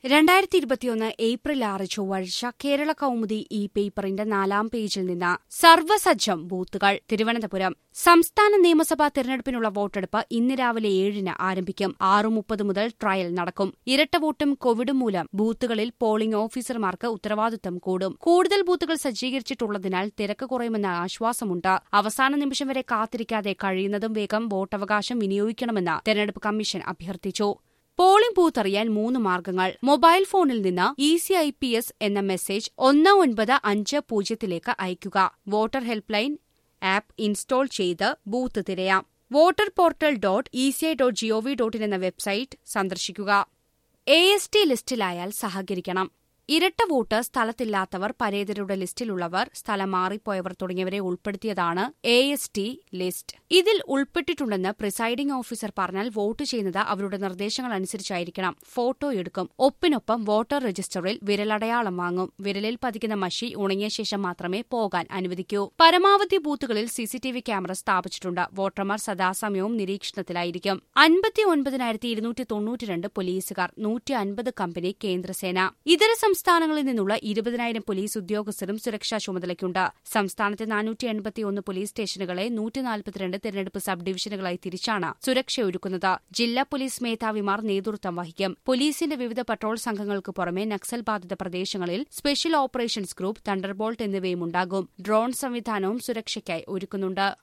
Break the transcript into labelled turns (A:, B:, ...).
A: രണ്ടായിരത്തി ഇരുപത്തിയൊന്ന് ഏപ്രിൽ ആറ് ചൊവ്വാഴ്ച കേരള കൗമുദി ഈ പേപ്പറിന്റെ നാലാം പേജിൽ നിന്ന് സർവസജ്ജം ബൂത്തുകൾ തിരുവനന്തപുരം സംസ്ഥാന നിയമസഭാ തെരഞ്ഞെടുപ്പിനുള്ള വോട്ടെടുപ്പ് ഇന്ന് രാവിലെ ഏഴിന് ആരംഭിക്കും ആറ് മുപ്പത് മുതൽ ട്രയൽ നടക്കും ഇരട്ട വോട്ടും കോവിഡും മൂലം ബൂത്തുകളിൽ പോളിംഗ് ഓഫീസർമാർക്ക് ഉത്തരവാദിത്തം കൂടും കൂടുതൽ ബൂത്തുകൾ സജ്ജീകരിച്ചിട്ടുള്ളതിനാൽ തിരക്ക് കുറയുമെന്ന ആശ്വാസമുണ്ട് അവസാന നിമിഷം വരെ കാത്തിരിക്കാതെ കഴിയുന്നതും വേഗം വോട്ടവകാശം വിനിയോഗിക്കണമെന്ന് തെരഞ്ഞെടുപ്പ് കമ്മീഷൻ അഭ്യർത്ഥിച്ചു പോളിംഗ് ബൂത്ത് അറിയാൻ മൂന്ന് മാർഗങ്ങൾ മൊബൈൽ ഫോണിൽ നിന്ന് E C I P S എന്ന മെസ്സേജ് ഒന്ന് ഒൻപത് അഞ്ച് പൂജ്യത്തിലേക്ക് അയയ്ക്കുക voter helpline app install ചെയ്ത് ബൂത്ത് തിരയാം voter portal dot E C I dot gov dot in എന്ന വെബ്സൈറ്റ് സന്ദർശിക്കുക എ എസ് ടി ലിസ്റ്റിലായാൽ സഹകരിക്കണം ഇരട്ട വോട്ട് സ്ഥലത്തില്ലാത്തവർ പരേതരുടെ ലിസ്റ്റിലുള്ളവർ സ്ഥലം മാറിപ്പോയവർ തുടങ്ങിയവരെ ഉൾപ്പെടുത്തിയതാണ് എ എസ് ടി ലിസ്റ്റ് ഇതിൽ ഉൾപ്പെട്ടിട്ടുണ്ടെന്ന് പ്രിസൈഡിംഗ് ഓഫീസർ പറഞ്ഞാൽ വോട്ട് ചെയ്യുന്നത് അവരുടെ നിർദ്ദേശങ്ങൾ അനുസരിച്ചായിരിക്കണം ഫോട്ടോ എടുക്കും ഒപ്പിനൊപ്പം വോട്ടർ രജിസ്റ്ററിൽ വിരലടയാളം വാങ്ങും വിരലിൽ പതിക്കുന്ന മഷി ഉണങ്ങിയ ശേഷം മാത്രമേ പോകാൻ അനുവദിക്കൂ പരമാവധി ബൂത്തുകളിൽ സിസിടിവി ക്യാമറ സ്ഥാപിച്ചിട്ടുണ്ട് വോട്ടർമാർ സദാസമയവും നിരീക്ഷണത്തിലായിരിക്കും അൻപത്തി ഒൻപതിനായിരത്തി ഇരുന്നൂറ്റി തൊണ്ണൂറ്റിരണ്ട് പോലീസുകാർ നൂറ്റി അൻപത് കമ്പനി കേന്ദ്രസേന ഇതര സംസ്ഥാനങ്ങളിൽ നിന്നുള്ള ഇരുപതിനായിരം പോലീസ് ഉദ്യോഗസ്ഥരും സുരക്ഷാ ചുമതലയ്ക്കുണ്ട് സംസ്ഥാനത്തെ നാനൂറ്റി എൺപത്തിയൊന്ന് പോലീസ് സ്റ്റേഷനുകളെ നൂറ്റി നാൽപ്പത്തിരണ്ട് തെരഞ്ഞെടുപ്പ് സബ് ഡിവിഷനുകളായി തിരിച്ചാണ് സുരക്ഷ ഒരുക്കുന്നത് ജില്ലാ പോലീസ് മേധാവിമാർ നേതൃത്വം വഹിക്കും പോലീസിന്റെ വിവിധ പട്രോൾ സംഘങ്ങൾക്ക് പുറമെ നക്സൽ ബാധിത പ്രദേശങ്ങളിൽ സ്പെഷ്യൽ ഓപ്പറേഷൻസ് ഗ്രൂപ്പ് തണ്ടർബോൾട്ട് എന്നിവയും ഉണ്ടാകും ഡ്രോൺ സംവിധാനവും സുരക്ഷയ്ക്കായി ഒരുക്കുന്നുണ്ട്